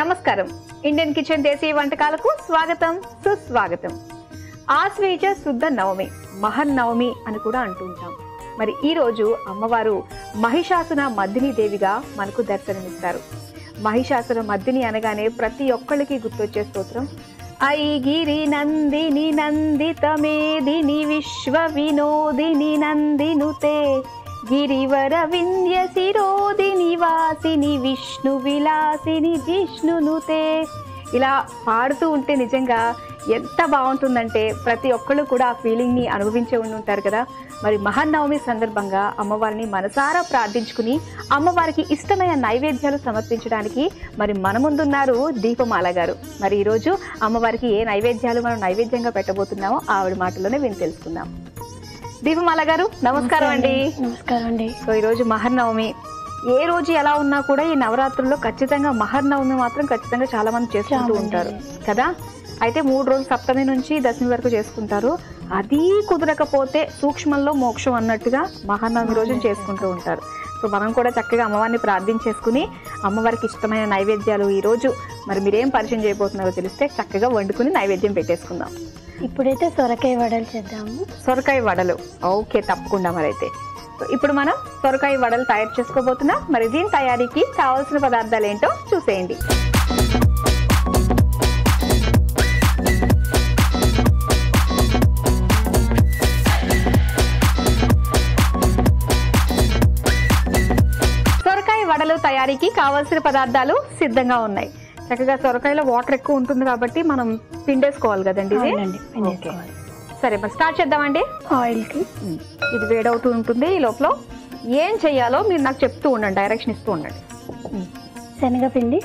నమస్కారం Indian kitchen దేశీయ వంటకాలకు స్వాగతం సుస్వాగతం ఆశ్వేజ శుద్ధ నవమి మహన్నవమి అని కూడా అంటుంటాం మరి ఈ రోజు అమ్మవారు మహిషాసున మద్దిని దేవిగా మనకు దర్శనమిస్తారు మహిషాసుర మద్దిని అనగానే ప్రతి ఒక్కళ్ళకి గుర్తొచ్చే స్తోత్రం ఐగిరి నందిని నందిత మేదిని విశ్వ వినోదిని నందినుతే గిరివర వింధ్య శిరోదిని వాసిని విష్ణు విలాసిని జిష్ణునుతే ఇలా పాడుతూ ఉంటే నిజంగా ఎంత బాగుంటుందంటే ప్రతి ఒక్కళ్ళు కూడా ఆ ఫీలింగ్ని అనుభవించే ఉండి ఉంటారు కదా మరి మహానవమి సందర్భంగా అమ్మవారిని మనసారా ప్రార్థించుకుని అమ్మవారికి ఇష్టమైన నైవేద్యాలు సమర్పించడానికి మరి మన ముందున్నారు దీపమాల గారు మరి ఈరోజు అమ్మవారికి ఏ నైవేద్యాలు మనం నైవేద్యంగా పెట్టబోతున్నామో ఆవిడ మాటలోనే విని తెలుసుకుందాం దీపమాల గారు నమస్కారం అండి నమస్కారం అండి సో ఈరోజు మహర్నవమి ఏ రోజు ఎలా ఉన్నా కూడా ఈ నవరాత్రుల్లో ఖచ్చితంగా మహర్నవమి మాత్రం ఖచ్చితంగా చాలా మంది చేసుకుంటూ చాలా మంది. ఉంటారు కదా అయితే మూడు రోజులు సప్తమి నుంచి దశమి వరకు చేసుకుంటారు అది కుదరకపోతే సూక్ష్మంలో మోక్షం అన్నట్టుగా మహానవమి రోజున చేసుకుంటూ ఉంటారు సో మనం కూడా చక్కగా అమ్మవారిని ప్రార్థించేసుకుని అమ్మవారికి ఇష్టమైన నైవేద్యాలు ఈ రోజు మరి మీరేం పరిచయం చేయబోతున్నారో తెలిస్తే చక్కగా వండుకుని నైవేద్యం పెట్టేసుకుందాం ఇప్పుడైతే సొరకాయ వడలు చేద్దాము సొరకాయ వడలు ఓకే తప్పకుండా మరైతే సో ఇప్పుడు మనం సొరకాయ వడలు తయారు చేసుకోబోతున్నాం మరి దీని తయారీకి కావాల్సిన పదార్థాలు ఏంటో చూసేయండి సొరకాయ వడలు తయారీకి కావాల్సిన పదార్థాలు సిద్ధంగా ఉన్నాయి చక్కగా సొరకాయలో వాటర్ ఎక్కువ ఉంటుంది కాబట్టి మనం పిండేసుకోవాలి కదండి ఇది అవునండి పిండేసుకోవాలి సరే మరి స్టార్ట్ చేద్దామండి ఆయిల్ కి ఇది వేడవుతూ ఉంటుంది ఈ లోపల ఏం చెయ్యాలో మీరు నాకు చెప్తూ ఉండండి డైరెక్షన్ ఇస్తూ ఉండండి శనగపిండి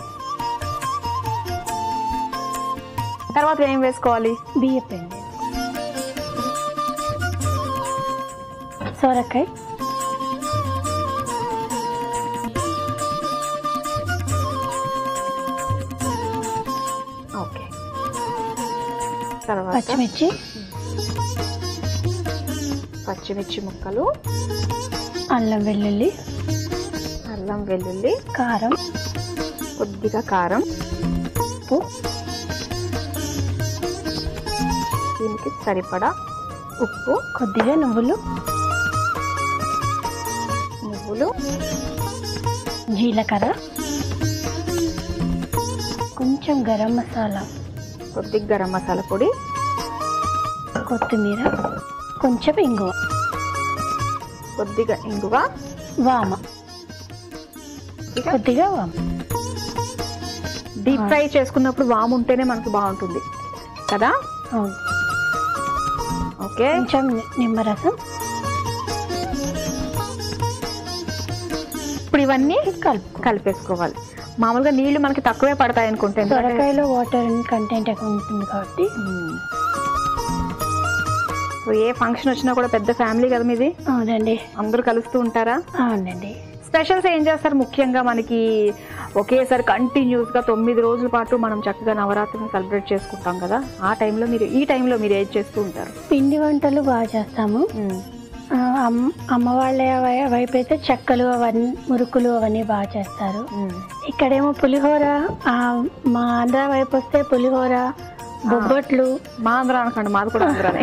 తర్వాత ఏం వేసుకోవాలి బియ్య పిండి సొరకాయ ఓకే తర్వాత పచ్చిమిర్చి పచ్చిమిర్చి ముక్కలు అల్లం వెల్లుల్లి అల్లం వెల్లుల్లి కారం కొద్దిగా కారం ఉప్పు దీనికి సరిపడా ఉప్పు కొద్దిగా నువ్వులు నువ్వులు జీలకర్ర కొంచెం గరం మసాలా కొద్దిగా గరం మసాలా పొడి కొత్తిమీర కొంచెం ఇంగువ కొద్దిగా ఇంగువ వామ కొద్దిగా వామ డీప్ ఫ్రై చేసుకున్నప్పుడు వాము ఉంటేనే మనకు బాగుంటుంది కదా అవును ఓకే కొంచెం ని- నిమ్మరసం ఇప్పుడు ఇవన్నీ కలుపు కలిపేసుకోవాలి మామూలుగా నీళ్లు మనకి తక్కువే పడతాయి అనుకుంటే ఎందుకంటే- సొరకాయలో వాటర్ కంటెంట్ ఎక్కువ ఉంటుంది కాబట్టి మ్మ్. సో ఏ ఫంక్షన్ వచ్చినా కూడా పెద్ద ఫ్యామిలీ కదా మీది అవునండి అందరూ కలుస్తూ ఉంటారా అవునండి స్పెషల్స్ ఏం చేస్తారు ముఖ్యంగా మనకి ఒకేసారి కంటిన్యూస్ గా తొమ్మిది రోజుల పాటు మనం చక్కగా నవరాత్రిని సెలబ్రేట్ చేసుకుంటాం కదా ఆ టైంలో మీరు ఈ టైంలో మీరు ఏది చేస్తూ ఉంటారు పిండి వంటలు బాగా చేస్తాము ఆ, అమ్- అమ్మ వాళ్ళ వై- వైపు అయితే చెక్కలు అవన్నీ మురుకులు అవన్నీ బాగా చేస్తారు ఇక్కడేమో పులిహోర ఆ, మా ఆంధ్ర వైపు వస్తే పులిహోర బొబ్బట్లు మా ఆంధ్ర అనకండి మాది కూడా ఆంధ్రానే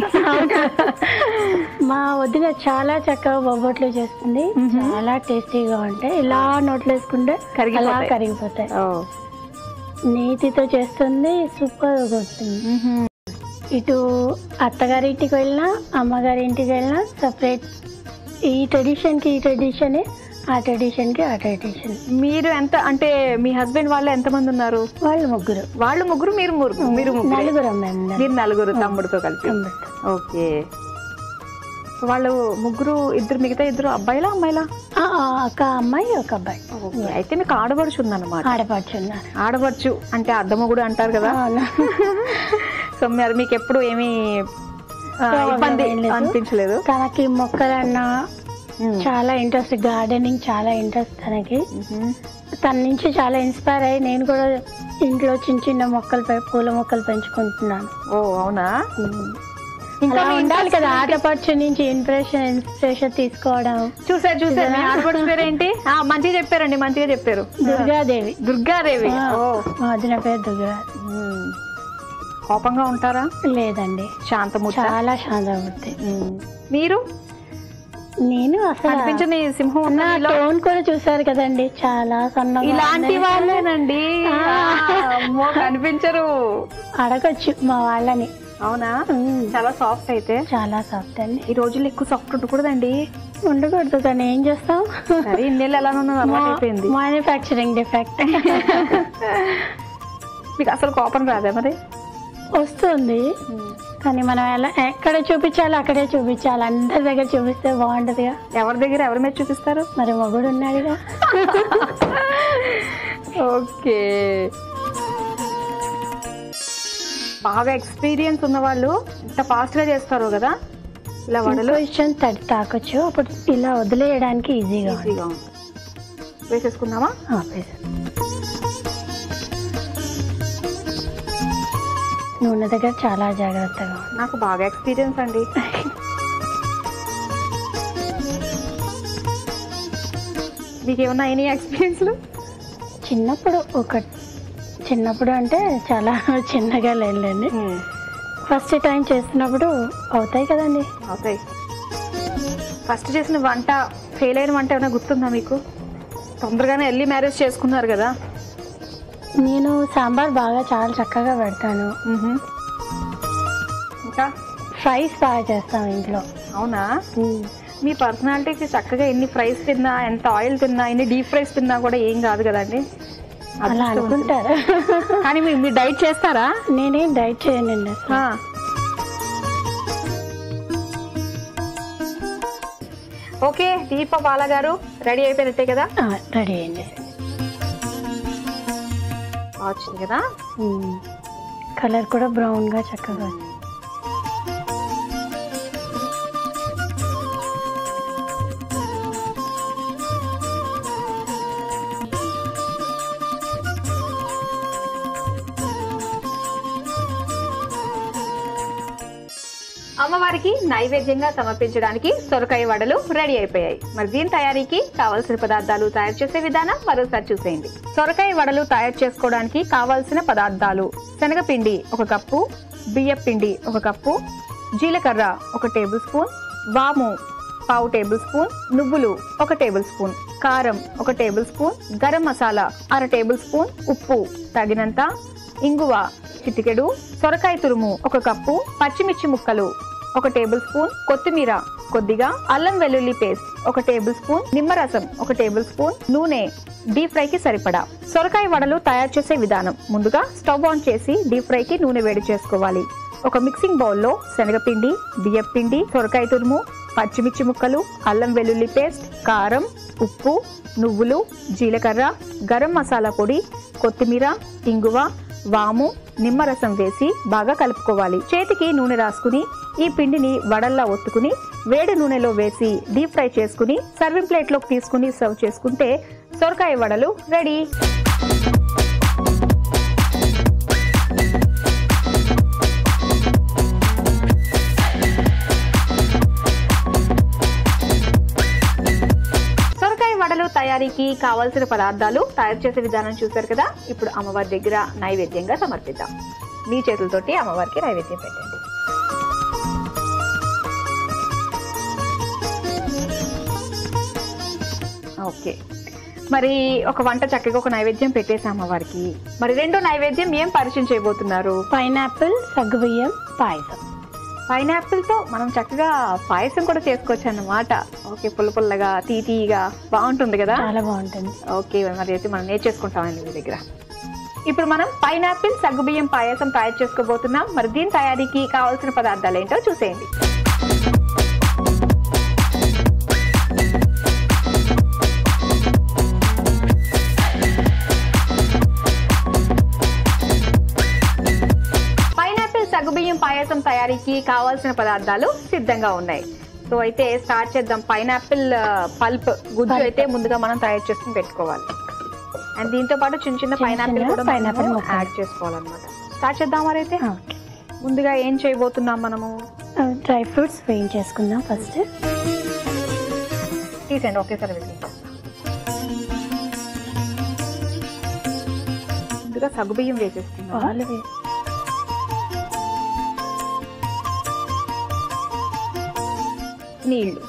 మా వదిన చాలా చక్కగా బొబ్బట్లు చేస్తుంది చాలా టేస్టీగా ఉంటాయి ఇలా నోట్లో వేసుకుంటే అలా కరిగిపోతాయి. కరిగిపోతాయి ఓ. నీతితో చేస్తుంది సూపర్ ఉంటుంది మ్హూ. ఇటు అత్తగారి ఇంటికి వెళ్ళినా అమ్మగారి ఇంటికి వెళ్ళినా సపరేట్ ఈ ట్రెడిషన్కి ఈ ట్రెడిషనే ఆ ట్రెడిషన్కి ఆ ట్రెడిషన్ మీరు ఎంత అంటే మీ హస్బెండ్ వాళ్ళు ఎంతమంది ఉన్నారు వాళ్ళు ముగ్గురు వాళ్ళు ముగ్గురు మీరు ముగ్గురు మీరు ముగ్గురు నలుగురం మేము మీరు నలుగురు తమ్ముడితో కలిపి తమ్ముడు. ఓకే సో వాళ్ళు ముగ్గురు ఇద్దరు మిగతా ఇద్దరు అబ్బాయిలా అమ్మాయిలా ఆ, ఆ, ఒక అమ్మాయి ఒక అబ్బాయి ఓకే అయితే మీకు ఆడపడుచు ఉందన్నమాట ఆడపడుచున్నారు ఆడపడుచు అంటే అద్దమ్మ కూడా అంటారు కదా అవును. సో మరి మీకు ఎప్పుడు ఏమీ ఆ, Problem ఇబ్బంది ఏం లేదు. అనిపించలేదు తనకి మొక్కలన్నా మ్మ్. చాలా ఇంట్రెస్ట్ గార్డెనింగ్ చాలా ఇంట్రెస్ట్ తనకి మ్మ్. తన నుంచి చాలా ఇన్స్పైర్ అయ్యి నేను కూడా ఇంట్లో చిన్న చిన్న మొక్కలు పె- పూల మొక్కలు పెంచుకుంటున్నాను ఓ అవునా ఇంకా అలా మీ ఉండాలి కదా interest ఆటపచ్చు నుంచి ఇన్స్పిరేషన్ ఇన్స్పిరేషన్ తీసుకోవడం చూసారు చూసారు మీ ఆడపడుచు పేరు ఏంటి ఆ, మంచిగా చెప్పారండి మంచిగా చెప్పారు దుర్గాదేవి దుర్గాదేవి ఆ, ఓ మా వదిన పేరు దుర్గా ఉమ్. కోపంగా ఉంటారా లేదండి శాంతమూర్తి చాలా శాంతమూర్తి మీరు నేను అసలు కనిపించని సింహం నా ఉందా మీలో? టోన్ కూడా చూసారు కదండి చాలా సన్నగా ఇలాంటి ఉన్నాయి. వాళ్ళేనండి ఆ. ఆ, అమ్మో కనిపించరు అడగొచ్చు మా వాళ్ళని అవునా ఉమ్, చాలా సాఫ్ట్ అయితే చాలా సాఫ్ట్ అండి ఈ రోజుల్లో ఎక్కువ సాఫ్ట్ ఉండకూడదండి ఉండకూడదు కానీ ఏం చేస్తాం సరే ఇన్నేళ్ళు ఎలా ఉన్నది అలవాటు అయిపోయింది మ్యానుఫ్యాక్చరింగ్ డిఫెక్ట్ మీకు అసలు కోపం రాదా మరి వస్తుంది కానీ మనం ఎలా ఎక్కడ చూపించాలో అక్కడే చూపించాలి అందరి దగ్గర చూపిస్తే బాగుంటదిగా ఎవరి దగ్గర ఎవరి మీద చూపిస్తారు మరి మొగుడు ఉన్నాడుగా ఓకే బాగా ఎక్స్పీరియన్స్ ఉన్న వాళ్ళు ఇంత ఫాస్ట్ గా చేస్తారు కదా ఇలా వడలు కొంచెం తడి తాకొచ్చు అప్పుడు ఇలా వదిలేయడానికి ఈజీగా ఉంటుంది. ఈజీగా ఉంది. వేసేసుకుందామా ఆ, వేసా. నూనె దగ్గర చాలా జాగ్రత్తగా ఉంది. నాకు బాగా ఎక్స్పీరియన్స్ అండి మీకు ఏమన్నా అయినాయి ఎక్స్పీరియన్స్లు చిన్నప్పుడు ఒక చిన్నప్పుడు అంటే చాలా చిన్నగా లేదండి ఫస్ట్ టైం చేస్తున్నప్పుడు అవుతాయి కదండి అవుతాయి ఫస్ట్ చేసిన వంట ఫెయిల్ అయిన వంట ఏమైనా గుర్తుందా మీకు తొందరగానే వెళ్ళి మ్యారేజ్ చేసుకున్నారు కదా నేను సాంబార్ బాగా చాలా చక్కగా పెడతాను ఇంకా ఫ్రైస్ బాగా చేస్తాను ఇంట్లో అవునా మీ పర్సనాలిటీకి చక్కగా ఎన్ని ఫ్రైస్ తిన్నా ఎంత ఆయిల్ తిన్నా ఎన్ని డీప్ ఫ్రైస్ తిన్నా కూడా ఏం కాదు కదండి అలా అదృష్టవంతులు. అనుకుంటారా కానీ మీరు మీరు డైట్ చేస్తారా నేనేం డైట్ చేయనండి అసలు. ఆ. ఓకే దీప బాల గారు రెడీ అయిపోయినట్టే కదా ఆ, రెడీ అయింది బాగా వచ్చింది కదా కలర్ కూడా బ్రౌన్ గా చక్కగా వచ్చింది. అమ్మవారికి నైవేద్యంగా సమర్పించడానికి సొరకాయ వడలు రెడీ అయిపోయాయి మరి దీని తయారీకి కావలసిన పదార్థాలు తయారు చేసే విధానం మరోసారి చూసేయండి సొరకాయ వడలు తయారు చేసుకోవడానికి కావలసిన పదార్థాలు శనగపిండి ఒక కప్పు బియ్యం పిండి ఒక కప్పు జీలకర్ర ఒక టేబుల్ స్పూన్ వాము పావు టేబుల్ స్పూన్ నువ్వులు ఒక టేబుల్ స్పూన్ కారం ఒక టేబుల్ స్పూన్ గరం మసాలా అర టేబుల్ స్పూన్ ఉప్పు తగినంత ఇంగువ చిటికెడు సొరకాయ తురుము ఒక కప్పు పచ్చిమిర్చి ముక్కలు ఒక టేబుల్ స్పూన్ కొత్తిమీర కొద్దిగా అల్లం వెల్లుల్లి పేస్ట్ ఒక టేబుల్ స్పూన్ నిమ్మరసం ఒక టేబుల్ స్పూన్ నూనె డీప్ ఫ్రై కి సరిపడా సొరకాయ వడలు తయారు చేసే విధానం ముందుగా స్టవ్ ఆన్ చేసి డీప్ ఫ్రై కి నూనె వేడి చేసుకోవాలి ఒక మిక్సింగ్ బౌల్లో శనగపిండి బియ్యం పిండి సొరకాయ తురుము పచ్చిమిర్చి ముక్కలు అల్లం వెల్లుల్లి పేస్ట్ కారం ఉప్పు నువ్వులు జీలకర్ర గరం మసాలా పొడి కొత్తిమీర ఇంగువ వాము నిమ్మరసం వేసి బాగా కలుపుకోవాలి చేతికి నూనె రాసుకుని ఈ పిండిని వడల్లా ఒత్తుకుని వేడి నూనెలో వేసి డీప్ ఫ్రై చేసుకుని సర్వింగ్ ప్లేట్లోకి తీసుకుని సర్వ్ చేసుకుంటే సొరకాయ వడలు రెడీ సొరకాయ వడలు తయారీకి కావాల్సిన పదార్థాలు తయారు చేసే విధానం చూశారు కదా ఇప్పుడు అమ్మవారి దగ్గర నైవేద్యంగా సమర్పిద్దాం మీ చేతులతోటి అమ్మవారికి నైవేద్యం పెట్టండి ఓకే మరి ఒక వంట చక్కగా ఒక నైవేద్యం పెట్టేసాం అమ్మవారికి మరి రెండో నైవేద్యం ఏం పరిచయం చేయబోతున్నారు పైనాపిల్ సగ్గుబియ్యం పాయసం పైనాపిల్ తో మనం చక్కగా పాయసం కూడా చేసుకోవచ్చు అన్నమాట ఓకే పుల్ల పుల్లగా తీతీగా బాగుంటుంది కదా చాలా బాగుంటుంది ఓకే మరి అయితే మనం నేర్చేసుకుంటామండి మీ దగ్గర ఇప్పుడు మనం పైనాపిల్ సగ్గుబియ్యం పాయసం తయారు చేసుకోబోతున్నాం మరి దీని తయారీకి కావాల్సిన పదార్థాలు ఏంటో చూసేయండి పైనాపిల్ సగ్గుబియ్యం పాయసం తయారీకి కావాల్సిన పదార్థాలు సిద్ధంగా ఉన్నాయి సో అయితే స్టార్ట్ చేద్దాం పైనాపిల్ పల్ప్ గుజ్జు Pulp. అయితే ముందుగా మనం తయారు చేసుకుని పెట్టుకోవాలి అండ్ దీంతో పాటు చిన్న చిన్న చిన్న పైనాపిల్ చిన్న కూడా pineapple pineapple ముక్కలు. యాడ్ చేసుకోవాలన్నమాట స్టార్ట్ చేద్దాం మరి అయితే ఓకే ముందుగా ఏం చేయబోతున్నాం మనము డ్రై ఫ్రూట్స్ వేయించేసుకుందాం ఫస్ట్ తీసేయండి ఒకేసారి వేసేయండి. ముందుగా సగ్గుబియ్యం వేసేస్తున్నాము పాలు వే నీళ్లు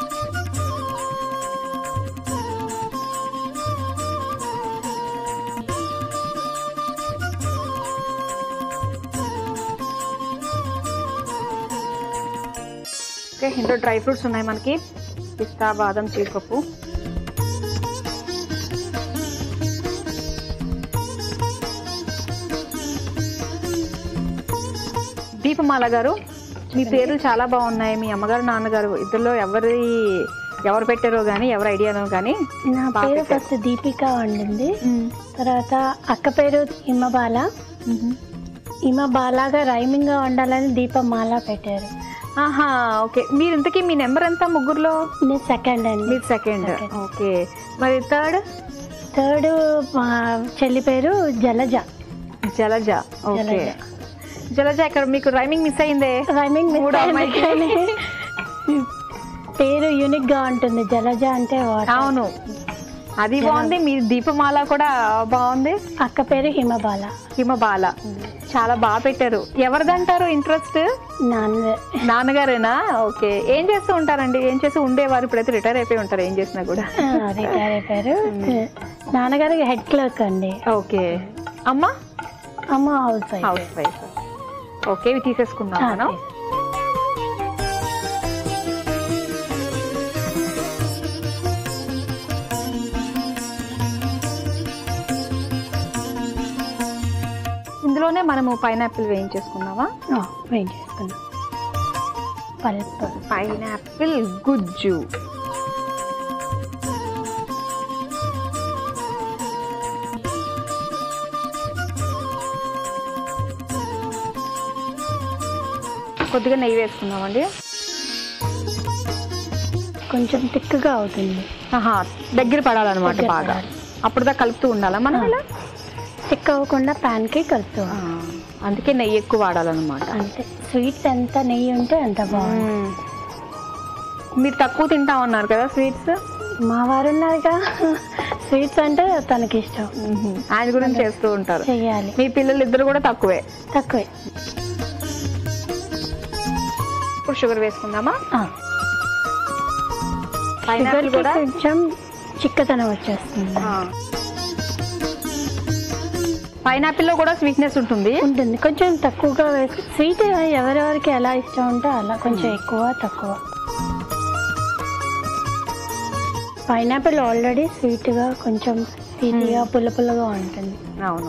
ఓకే ఇందులో డ్రై ఫ్రూట్స్ ఉన్నాయి మనకి పిస్తా బాదం జీడిపప్పు దీపమాల గారు మీ పేర్లు చాలా బాగున్నాయి మీ అమ్మగారు నాన్నగారు ఇద్దరిలో ఎవరి ఎవరు పెట్టారో కానీ ఎవరి ఐడియానో కానీ నా బాగా పేరు పెట్టారు. ఫస్ట్ దీపిక ఉండింది తర్వాత అక్క పేరు హిమబాల హిమబాలాగా రైమింగ్ గా ఉండాలని దీపమాల పెట్టారు ఆహా ఓకే మీరు ఇంతకీ మీ నెంబర్ ఎంత ముగ్గురులో నేను సెకండ్ అండి మీరు సెకండ్ Second. ఓకే మరి థర్డ్ థర్డ్ మా చెల్లి పేరు జలజ జలజ ఓకే జలజ. జలజ ఇక్కడ మీకు రైమింగ్ మిస్ అయిందే రైమింగ్ మిస్ మూడో అయింది అమ్మాయికి. కానీ పేరు యూనిక్ గా ఉంటుంది జలజ అంటే water. అవును అది బాగుంది మీ దీపమాల కూడా బాగుంది అక్క పేరు హిమబాల హిమబాల చాలా బాగా పెట్టారు ఎవరిదంటారు ఇంట్రెస్ట్ నాన్న నాన్నగారేనా ఓకే ఏం చేస్తూ ఉంటారండి ఏం చేస్తూ ఉండేవారు ఇప్పుడైతే రిటైర్ అయిపోయి ఉంటారు ఏం చేసినా కూడా రిటైర్ అయిపోయారు నాన్నగారికి హెడ్ క్లర్క్ అండి ఓకే అమ్మ అమ్మ housewife housewife okay ఇవి తీసేసుకుందాం ఆ, మనం ఇందులోనే మనము పైనాపిల్ వేయించేసుకుందామా ఆ, వెయిట్ చేసుకుందాం పల్ప్ పైనాపిల్ గుజ్జు కొద్దిగా నెయ్యి వేసుకుందామండి కొంచెం థిక్గా అవుతుంది ఆహా దగ్గర పడాలన్నమాట దగ్గర బాగా పడాలి. అప్పుడు దాకా కలుపుతూ ఉండాలా మనం ఇలా థిక్ అవ్వకుండా ప్యాన్కి కలుపుతాం ఆ, అందుకే నెయ్యి ఎక్కువ వాడాలన్నమాట అంతే స్వీట్స్ ఎంత నెయ్యి ఉంటే అంత బాగుంది మ్మ్. మీరు తక్కువ తింటా ఉన్నారు కదా స్వీట్స్ మా వారు ఉన్నారుగా స్వీట్స్ అంటే తనకి ఇష్టం ఆయన గురించి చేస్తూ ఉంటారు చెయ్యాలి మీ పిల్లలు ఇద్దరు కూడా తక్కువే తక్కువే ఇప్పుడు షుగర్ వేసుకుందామా ఆ, పైనాపిల్ షుగర్కి కూడా కొంచెం చిక్కదనం వచ్చేస్తుంది పైనాపిల్ లో కూడా స్వీట్నెస్ ఉంటుంది ఉంటుంది కొంచెం తక్కువగా వేసి స్వీట్ ఎవరెవరికి ఎలా ఇష్టం ఉంటే అలా కొంచెం ఎక్కువ తక్కువ పైనాపిల్ ఆల్రెడీ స్వీట్గా కొంచెం తీపిగా పుల్ల పుల్లగా ఉంటుంది అవును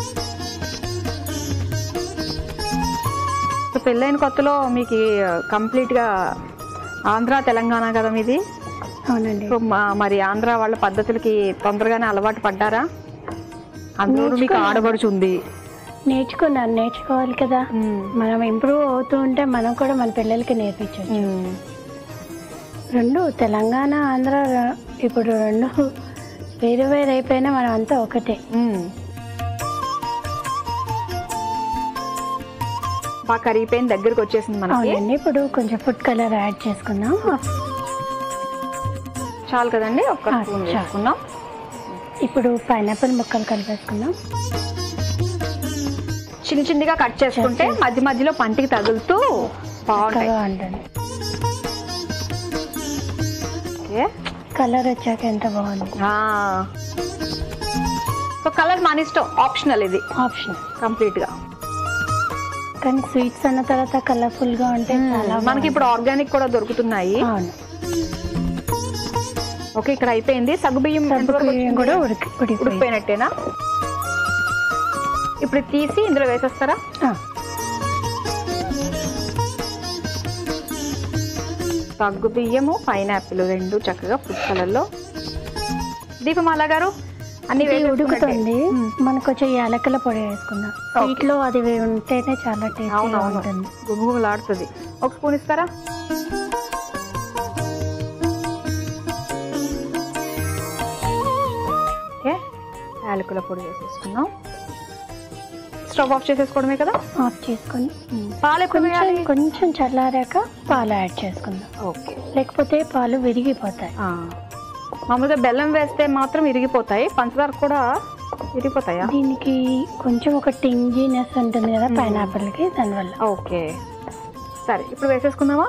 సో పెళ్ళైన కొత్తలో మీకు కంప్లీట్ గా ఆంధ్ర తెలంగాణ కదా మీది అవునండి సో మా- మరి ఆంధ్ర వాళ్ళ పద్ధతులకి తొందరగానే అలవాటు పడ్డారా అందులో మీకు నేర్చుకున్నాను. ఆడబడుచు ఉంది నేర్చుకున్నాను నేర్చుకోవాలి కదా మనం ఇంప్రూవ్ అవుతూ ఉంటే మనం కూడా మన పిల్లలకి నేర్పించవచ్చు రెండు తెలంగాణ ఆంధ్ర ర- ఇప్పుడు రెండు వేరు వేరు అయిపోయినా మనం అంతా ఒకటే బాగా కరిగిపోయిన దగ్గరకు వచ్చేసింది మనకి అవునండి ఇప్పుడు కొంచెం ఫుడ్ కలర్ యాడ్ చేసుకుందాం చాలు కదండి ఒక్క ఆ, స్పూన్ చాలు. వేసుకుందాం ఇప్పుడు పైనాపిల్ ముక్కలు కలిపేసుకుందాం చిన్న చిన్నగా కట్ చేసుకుంటే చేసి. మధ్య మధ్యలో పంటికి తగులుతూ బాగుంటాయి చక్కగా ఉంటుంది ఓకే కలర్ వచ్చాక ఎంత బాగుంది సో కలర్ మన ఇష్టం ఆప్షనల్ ఇది ఆప్షన్ కంప్లీట్ గా కానీ స్వీట్స్ అన్న తర్వాత కలర్ఫుల్ గా ఉంటే చాలా మనకి ఇప్పుడు ఆర్గానిక్ కూడా దొరుకుతున్నాయి అవును ఓకే ఇక్కడ అయిపోయింది సగ్గుబియ్యం సబ్బు ఎంతవరకు బియ్యం వచ్చింది? కూడా ఉడికి ఉడికిపోయింది ఉడికిపోయినట్టేనా ఇప్పుడు ఇది తీసి ఇందులో వేసేస్తారా ఆ, సగ్గు బియ్యము పైనాపిల్ రెండు చక్కగా ఫుడ్ కలర్లో దీపమాల గారు అన్ని ఇది వేసేసుకున్నట్టే. ఉడుకుతుంది మ్మ్. మనకు కొంచెం యాలకుల పొడి వేసుకుందాం స్వీట్ లో అది వే- ఉంటేనే చాలా టేస్టీగా అవునవును ఉంటుంది గుమగుమలాడుతుంది ఒక స్పూన్ ఇస్తారా ఓకే యాలకుల పొడి వేసేసుకుందాం స్టవ్ ఆఫ్ చేసేసుకోవడమే కదా ఆఫ్ చేసుకొని పాలు ఎప్పుడు కొంచెం వేయాలి కొంచెం చల్లారాక పాలు యాడ్ చేసుకుందాం ఓకే లేకపోతే పాలు విరిగిపోతాయి ఆ. మామూలుగా బెల్లం వేస్తే మాత్రం ఇరిగిపోతాయి పంచదార కూడా ఇరిగిపోతాయా దీనికి కొంచెం ఒక టింజీనెస్ ఉంటుంది కదా మ్మ్. పైనాపిల్కి దానివల్ల ఓకే సరే ఇప్పుడు వేసేసుకుందామా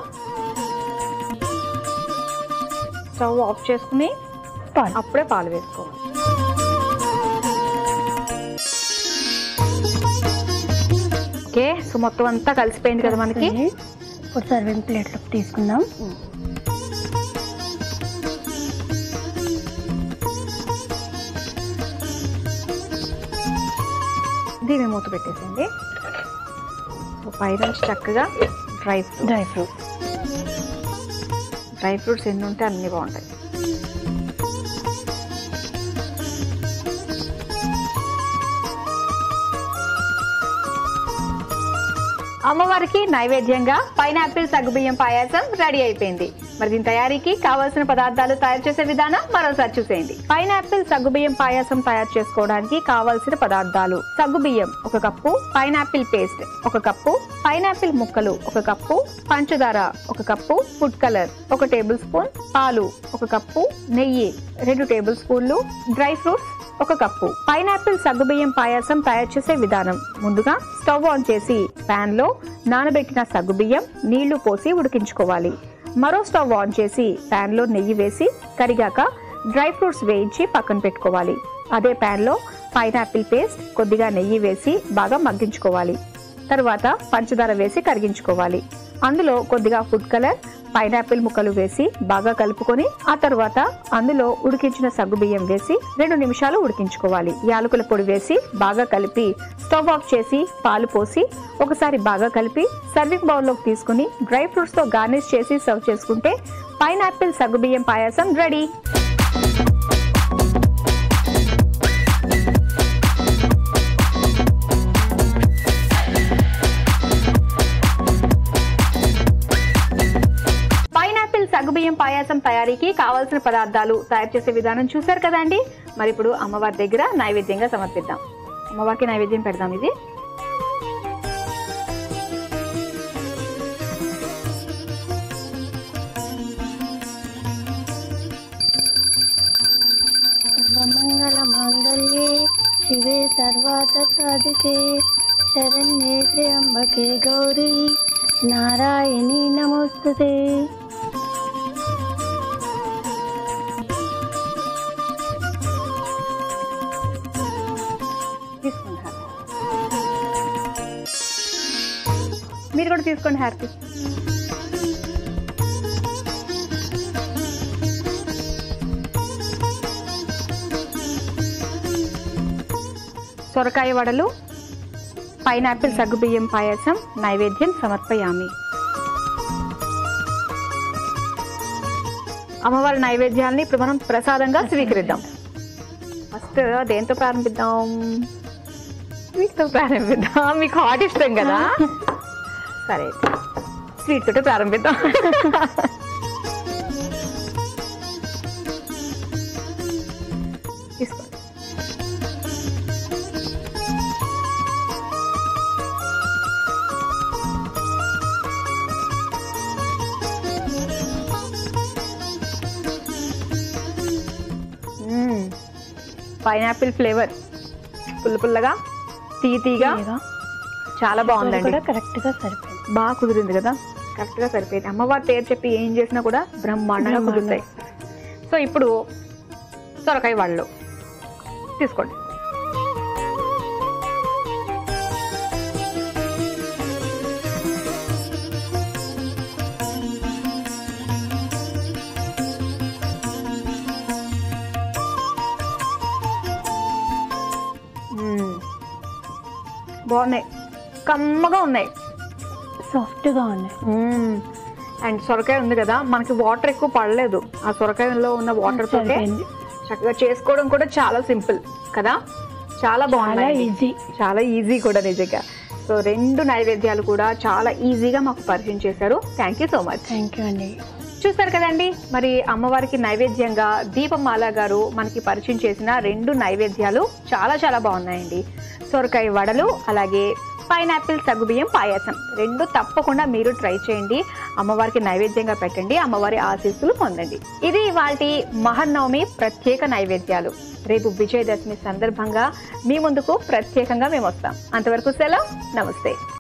స్టవ్ ఆఫ్ చేసుకుని పాలు అప్పుడే పాలు వేసుకోవాలి ఓకే సో మొత్తం అంతా కలిసిపోయింది కదా మనకి ఇప్పుడు సర్వింగ్ ప్లేట్లోకి తీసుకుందాం దీని మూత పెట్టేసింది సో పైన చక్కగా dry fruit dry fruit dry fruits ఎన్ని ఉంటే అన్ని బాగుంటాయి అమ్మవారికి నైవేద్యంగా పైనాపిల్ సగ్గుబియ్యం పాయాసం రెడీ అయిపోయింది మరి దీని తయారీకి కావాల్సిన పదార్థాలు తయారు చేసే విధానం మరోసారి చూసేయండి పైనాపిల్ సగ్గుబియ్యం పాయాసం తయారు చేసుకోవడానికి కావాల్సిన పదార్థాలు సగ్గుబియ్యం ఒక కప్పు పైనాపిల్ పేస్ట్ ఒక కప్పు పైనాపిల్ ముక్కలు ఒక కప్పు పంచదార ఒక కప్పు ఫుడ్ కలర్ ఒక టేబుల్ స్పూన్ పాలు ఒక కప్పు నెయ్యి రెండు టేబుల్ స్పూన్లు డ్రై ఫ్రూట్స్ ఒక కప్పు పైనాపిల్ సగ్గుబియ్యం పాయాసం తయారు చేసే విధానం ముందుగా స్టవ్ ఆన్ చేసి పాన్ లో నానబెట్టిన సగ్గుబియ్యం నీళ్లు పోసి ఉడికించుకోవాలి మరో స్టవ్ ఆన్ చేసి పాన్ లో నెయ్యి వేసి కరిగాక డ్రై ఫ్రూట్స్ వేయించి పక్కన పెట్టుకోవాలి అదే పాన్ లో పైనాపిల్ పేస్ట్ కొద్దిగా నెయ్యి వేసి బాగా మగ్గించుకోవాలి తరువాత పంచదార వేసి కరిగించుకోవాలి అందులో కొద్దిగా ఫుడ్ కలర్ పైనాపిల్ ముక్కలు వేసి బాగా కలుపుకొని ఆ తర్వాత అందులో ఉడికించిన సగ్గుబియ్యం వేసి రెండు నిమిషాలు ఉడికించుకోవాలి యాలకుల పొడి వేసి బాగా కలిపి స్టవ్ ఆఫ్ చేసి పాలు పోసి ఒకసారి బాగా కలిపి సర్వింగ్ బౌల్లోకి తీసుకుని డ్రై ఫ్రూట్స్ తో గార్నిష్ చేసి సర్వ్ చేసుకుంటే పైనాపిల్ సగ్గుబియ్యం పాయసం రెడీ పైనాపిల్ సగ్గుబియ్యం పాయాసం తయారీకి కావాల్సిన పదార్థాలు తయారు చేసే విధానం చూశారు కదండి మరి ఇప్పుడు అమ్మవారి దగ్గర నైవేద్యంగా సమర్పిద్దాం అమ్మవారికి నైవేద్యం పెడదాం ఇది సర్వమంగళ మాంగళ్యే శివే సర్వార్థ సాధికే శరణ్యే త్ర్యంబకే గౌరీ నారాయణి నమోస్తుతే తీసుకుంటారు మీరు కూడా తీసుకోండి హారతి సొరకాయ వడలు పైనాపిల్ సగ్గుబియ్యం పాయసం నైవేద్యం సమర్పయామి అమ్మవారి నైవేద్యాల్ని ఇప్పుడు మనం ప్రసాదంగా స్వీకరిద్దాం ఫస్ట్ దేంతో ప్రారంభిద్దాం స్వీట్తో ప్రారంభిద్దాం మీకు హాట్ ఇష్టం కదా సరే స్వీట్ తోటి ప్రారంభిద్దాం తీసుకోండి పైనాపిల్ ఫ్లేవర్ పుల్ల పుల్లగా తీయ తీయగా ఇదిగో. చాలా బాగుందండి కూడా కరెక్ట్ గా సరిపోయింది బాగా కుదిరింది కదా కరెక్ట్ గా సరిపోయింది అమ్మవారి పేరు చెప్పి ఏం చేసినా కూడా బ్రహ్మాండంగా బ్రహ్మాండం. కుదురుతాయి సో ఇప్పుడు సొరకాయ వాళ్ళు తీసుకోండి మ్మ్. బాగున్నాయి కమ్మగా ఉన్నాయి సాఫ్ట్ గా ఉన్నాయి అండ్ సొరకాయ ఉంది కదా మనకి వాటర్ ఎక్కువ పడలేదు ఆ సొరకాయలో ఉన్న వాటర్ తోటే సరిపోయింది చక్కగా చేసుకోవడం కూడా చాలా సింపుల్ కదా చాలా చాలా బాగున్నాయి ఈజీ చాలా ఈజీ కూడా నిజంగా సో రెండు నైవేద్యాలు కూడా చాలా ఈజీగా మాకు పరిచయం చేశారు thank you so much thank you అండి చూసారు కదండి మరి అమ్మవారికి నైవేద్యంగా దీపమాల గారు మనకి పరిచయం చేసిన రెండు నైవేద్యాలు చాలా చాలా బాగున్నాయండి సొరకాయ వడలు అలాగే పైనాపిల్ సగ్గుబియ్యం పాయాసం రెండు తప్పకుండా మీరు ట్రై చేయండి అమ్మవారికి నైవేద్యంగా పెట్టండి అమ్మవారి ఆశీస్సులు పొందండి ఇది వాటి మహన్నవమి ప్రత్యేక నైవేద్యాలు రేపు విజయదశమి సందర్భంగా మీ ముందుకు ప్రత్యేకంగా మేము వస్తాం అంతవరకు సెలవు నమస్తే